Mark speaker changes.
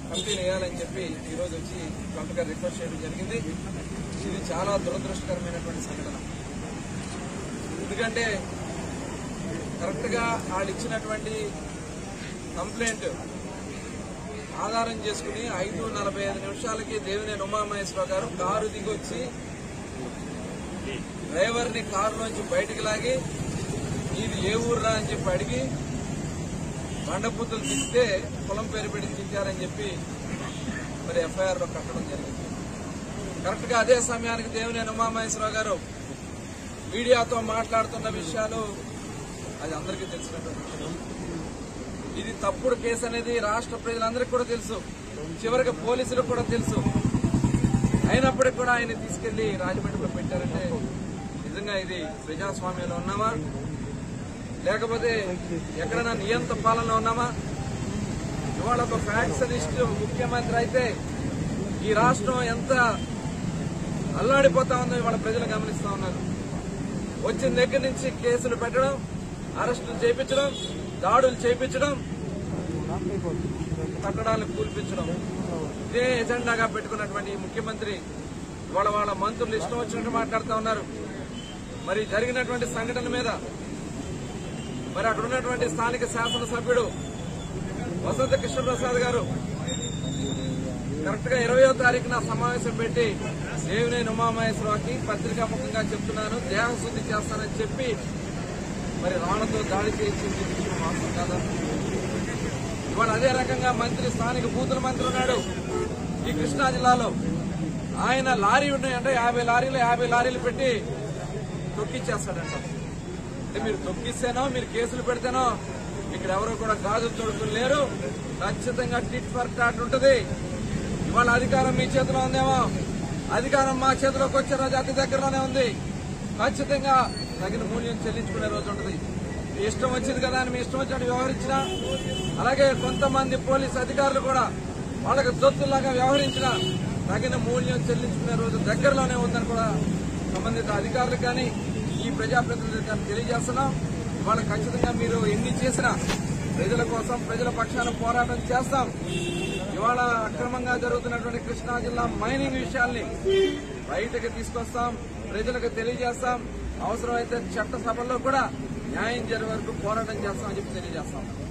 Speaker 1: కమిటీలు వేయాలని చెప్పి ఈ రోజు వచ్చి కలెక్టర్ గారు రిక్వెస్ట్ చేయడం జరిగింది ఇది చాలా దురదృష్టకరమైనటువంటి సంఘటన ఎందుకంటే కరెక్ట్ గా వాళ్ళు ఇచ్చినటువంటి కంప్లైంట్ ఆధారం చేసుకుని ఐదు నలభై ఐదు నిమిషాలకి దేవినేని ఉమామహేశ్వరరావు గారు కారు దిగొచ్చి డ్రైవర్ ని కారులోంచి బయటికి లాగి ఇది ఏ ఊర్రా అని చెప్పి అడిగి బండపూతులు తింటే పొలం పేరు పెట్టి తింటారని చెప్పి మరి ఎఫ్ఐఆర్ లో కట్టడం జరిగింది కరెక్ట్ గా అదే సమయానికి దేవినేని ఉమామహేశ్వరరావు గారు మీడియాతో మాట్లాడుతున్న విషయాలు అది అందరికీ తెలిసినటువంటి విషయం ఇది తప్పుడు కేసు అనేది రాష్ట్ర ప్రజలందరికీ కూడా తెలుసు చివరికి పోలీసులకు కూడా తెలుసు అయినప్పటికీ కూడా ఆయన తీసుకెళ్లి రాజమండ్రిలో పెట్టారంటే నిజంగా ఇది ప్రజాస్వామ్యంలో ఉన్నామా లేకపోతే ఎక్కడైనా నియంత పాలనలో ఉన్నామా ఇవాళ ఒక ఫ్యాక్షనిస్ట్ ముఖ్యమంత్రి అయితే ఈ రాష్ట్రం ఎంత అల్లాడిపోతా ఉందో ఇవాళ ప్రజలు గమనిస్తా ఉన్నారు వచ్చిన దగ్గర నుంచి కేసులు పెట్టడం అరెస్టులు చేయించడం దాడులు చేయించడం కట్టడాలను కూల్పించడం ఇదే ఎజెండాగా పెట్టుకున్నటువంటి ఈ ముఖ్యమంత్రి ఇవాళ వాళ్ళ మంత్రులు ఇష్టం వచ్చినట్టు మాట్లాడుతూ ఉన్నారు మరి జరిగినటువంటి సంఘటన మీద మరి అక్కడ ఉన్నటువంటి స్థానిక శాసనసభ్యుడు వసంత కృష్ణప్రసాద్ గారు కరెక్ట్ గా ఇరవయో తారీఖున సమావేశం పెట్టి దేవినేని ఉమామహేశ్వరరావుకి పత్రికాముఖంగా చెప్తున్నాను దేహశుద్ధి చేస్తానని చెప్పి మరి రాళ్లతో దాడి చేయించింది విషయం వాస్తవం కాదా ఇవాళ అదే రకంగా మంత్రి స్థానిక బూతుల మంత్రి ఉన్నాడు ఈ కృష్ణా జిల్లాలో ఆయన లారీ ఉన్నాయంటే యాభై లారీలు యాభై లారీలు పెట్టి తొక్కిచ్చేస్తాడంట అంటే మీరు తొక్కిస్తేనో మీరు కేసులు పెడితేనో ఇక్కడ ఎవరు కూడా గాజులు తొడుకులు లేరు ఖచ్చితంగా టిట్ ఫర్ టాట్ ఉంటది ఇవాళ అధికారం మీ చేతిలో ఉందేమో అధికారం మా చేతిలోకి వచ్చే రోజు అతి దగ్గరలోనే ఉంది ఖచ్చితంగా తగిన మూల్యం చెల్లించుకునే రోజు ఉంటుంది మీ ఇష్టం వచ్చింది కదా అని మీ ఇష్టం వచ్చినట్టు వ్యవహరించిన అలాగే కొంతమంది పోలీస్ అధికారులు కూడా వాళ్ళకి దొత్తులాగా వ్యవహరించిన తగిన మూల్యం చెల్లించుకునే రోజు దగ్గరలోనే ఉందని కూడా సంబంధిత అధికారులకు కానీ ఈ ప్రజాప్రతినిధులకు కానీ తెలియజేస్తున్నాం ఇవాళ ఖచ్చితంగా మీరు ఎన్ని చేసినా ప్రజల కోసం ప్రజల పక్షాన పోరాటం చేస్తాం ఇవాళ అక్రమంగా జరుగుతున్నటువంటి కృష్ణా జిల్లా మైనింగ్ విషయాల్ని బయటకు తీసుకొస్తాం ప్రజలకు తెలియజేస్తాం అవసరమైతే చట్ట సభల్లో కూడా న్యాయం జరిగే వరకు పోరాటం చేస్తామని చెప్పి తెలియజేస్తాం